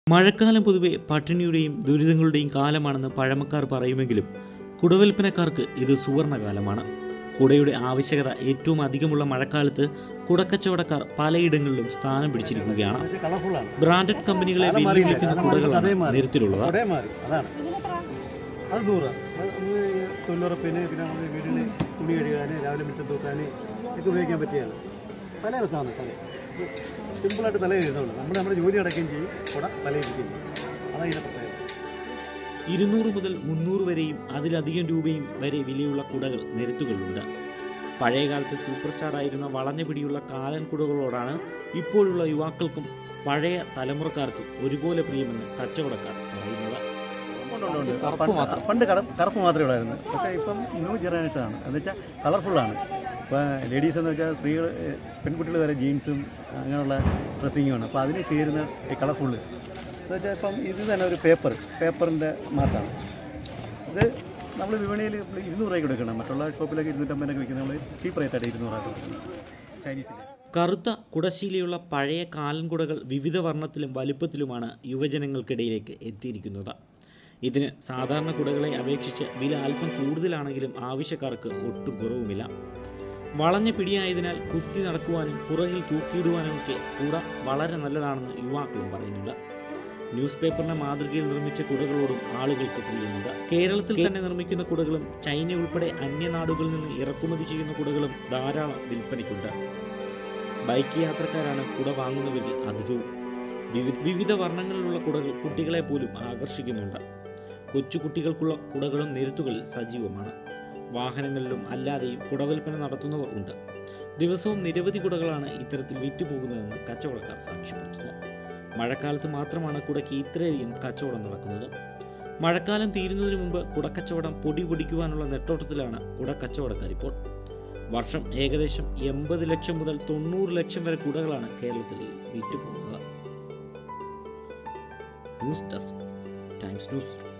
മഴക്കാലം പൊതുവെ പട്ടിണിയുടെയും ദുരിതങ്ങളുടെയും കാലമാണെന്ന് പഴമക്കാർ പറയുമെങ്കിലും കുടവിൽപ്പനക്കാർക്ക് ഇത് സുവർണകാലമാണ് കുടയുടെ ആവശ്യകത ഏറ്റവും അധികമുള്ള മഴക്കാലത്ത് കുടക്കച്ചവടക്കാർ പലയിടങ്ങളിലും സ്ഥാനം പിടിച്ചിരിക്കുകയാണ് കളർഫുള്ളാണ് ബ്രാൻഡഡ് കമ്പനികളെ വെല്ലുവിളിക്കുന്ന കുടകളാണ് നിരത്തിലുള്ളത് ഒരേ മാറി അതാണ് അത് നൂറ് അത് നമുക്ക് തൊഴിലുറപ്പിന് പിന്നെ നമുക്ക് വീടിന് തുണി കഴുകാൻ രാവിലെ മുറ്റത്ത് തൂക്കാൻ ഒക്കെ ഉപയോഗിക്കാൻ പറ്റിയാണ് തല രസമാണ് തല സിമ്പിളായിട്ട് തല എഴുതുന്നുള്ളൂ നമ്മൾ നമ്മുടെ ജോലി അടയ്ക്കുകയും ചെയ്യും കുട തലയിരിക്കുകയും ചെയ്യും അതാണ് ഇതിൻ്റെ പ്രത്യേകത ഇരുന്നൂറ് മുതൽ മുന്നൂറ് വരെയും അതിലധികം രൂപയും വരെ വിലയുള്ള കുടകൾ നിരത്തുകളിലുണ്ട് പഴയകാലത്തെ സൂപ്പർ സ്റ്റാർ ആയിരുന്ന വളഞ്ഞ പിടിയുള്ള കാലൻ കുടകളോടാണ് ഇപ്പോഴുള്ള യുവാക്കൾക്കും പഴയ തലമുറക്കാർക്കും ഒരുപോലെ പ്രിയമെന്ന് കച്ചവടക്കാർ പറയുന്നത് പണ്ട് പണ്ട് കട കറുപ്പ് മാത്രമേ ഉള്ളായിരുന്നു പക്ഷേ ഇപ്പം ന്യൂ ജനറേഷൻ ആണ് എന്ന് വെച്ചാൽ കളർഫുള്ളാണ് ഇപ്പോൾ ലേഡീസ് എന്ന് വെച്ചാൽ സ്ത്രീകൾ പെൺകുട്ടികൾ വരെ ജീൻസും അങ്ങനെയുള്ള ഡ്രസ്സിങ്ങുമാണ് അപ്പോൾ അതിന് ചേരുന്ന ഈ കളർഫുള്ള് എന്ന് വെച്ചാൽ ഇപ്പം ഇത് തന്നെ ഒരു പേപ്പർ പേപ്പറിൻ്റെ മാർക്കാണ് ഇത് നമ്മൾ വിപണിയിൽ ഇരുന്നൂറ് രൂപയ്ക്ക് കൊടുക്കണം മറ്റുള്ള ഷോപ്പിലൊക്കെ ഇരുന്നൂറ്റമ്പതിനൊക്കെ വിൽക്കുന്നത് നമ്മൾ ചീപ്പ് റേറ്റായിട്ട് ഇരുന്നൂറാണ് കൊടുക്കുന്നത് ചൈനീസിൽ കറുത്ത കുടശീലയുള്ള പഴയ കാലൻ കുടകൾ വിവിധ വർണ്ണത്തിലും വലുപ്പത്തിലുമാണ് യുവജനങ്ങൾക്കിടയിലേക്ക് എത്തിയിരിക്കുന്നത് ഇതിന് സാധാരണ കുടകളെ അപേക്ഷിച്ച് വില അല്പം കൂടുതലാണെങ്കിലും ആവശ്യക്കാർക്ക് ഒട്ടും കുറവുമില്ല വളഞ്ഞ പിടിയായതിനാൽ കുത്തി നടക്കുവാനും പുറകിൽ തൂക്കിയിടുവാനുമൊക്കെ കുട വളരെ നല്ലതാണെന്ന് യുവാക്കളും പറയുന്നുണ്ട് ന്യൂസ് പേപ്പറിന്റെ മാതൃകയിൽ നിർമ്മിച്ച കുടകളോടും ആളുകൾക്ക് പ്രിയമുണ്ട് കേരളത്തിൽ തന്നെ നിർമ്മിക്കുന്ന കുടകളും ചൈന ഉൾപ്പെടെ അന്യനാടുകളിൽ നിന്ന് ഇറക്കുമതി ചെയ്യുന്ന കുടകളും ധാരാളം വിൽപ്പനയ്ക്കുണ്ട് ബൈക്ക് യാത്രക്കാരാണ് കുട വാങ്ങുന്നവരിൽ അധികവും വിവിധ വിവിധ വർണ്ണങ്ങളിലുള്ള കുടകൾ കുട്ടികളെ പോലും ആകർഷിക്കുന്നുണ്ട് കൊച്ചു കുട്ടികൾക്കുള്ള കുടകളും നിരത്തുകളിൽ സജീവമാണ് വാഹനങ്ങളിലും അല്ലാതെയും കുടവിൽപ്പന നടത്തുന്നവർ ഉണ്ട് ദിവസവും നിരവധി കുടകളാണ് ഇത്തരത്തിൽ വിറ്റുപോകുന്നതെന്ന് കച്ചവടക്കാർ സാക്ഷ്യപ്പെടുത്തുന്നു മഴക്കാലത്ത് മാത്രമാണ് കുടയ്ക്ക് ഇത്രയധികം കച്ചവടം നടക്കുന്നത് മഴക്കാലം തീരുന്നതിന് മുമ്പ് കുടക്കച്ചവടം പൊടി പൊടിക്കുവാനുള്ള നെട്ടോട്ടത്തിലാണ് കുടക്കച്ചവടക്കാർ ഇപ്പോൾ വർഷം ഏകദേശം എൺപത് ലക്ഷം മുതൽ തൊണ്ണൂറ് ലക്ഷം വരെ കുടകളാണ് കേരളത്തിൽ വിറ്റുപോകുന്നത് ന്യൂസ് ഡെസ്ക് ടൈംസ് ന്യൂസ്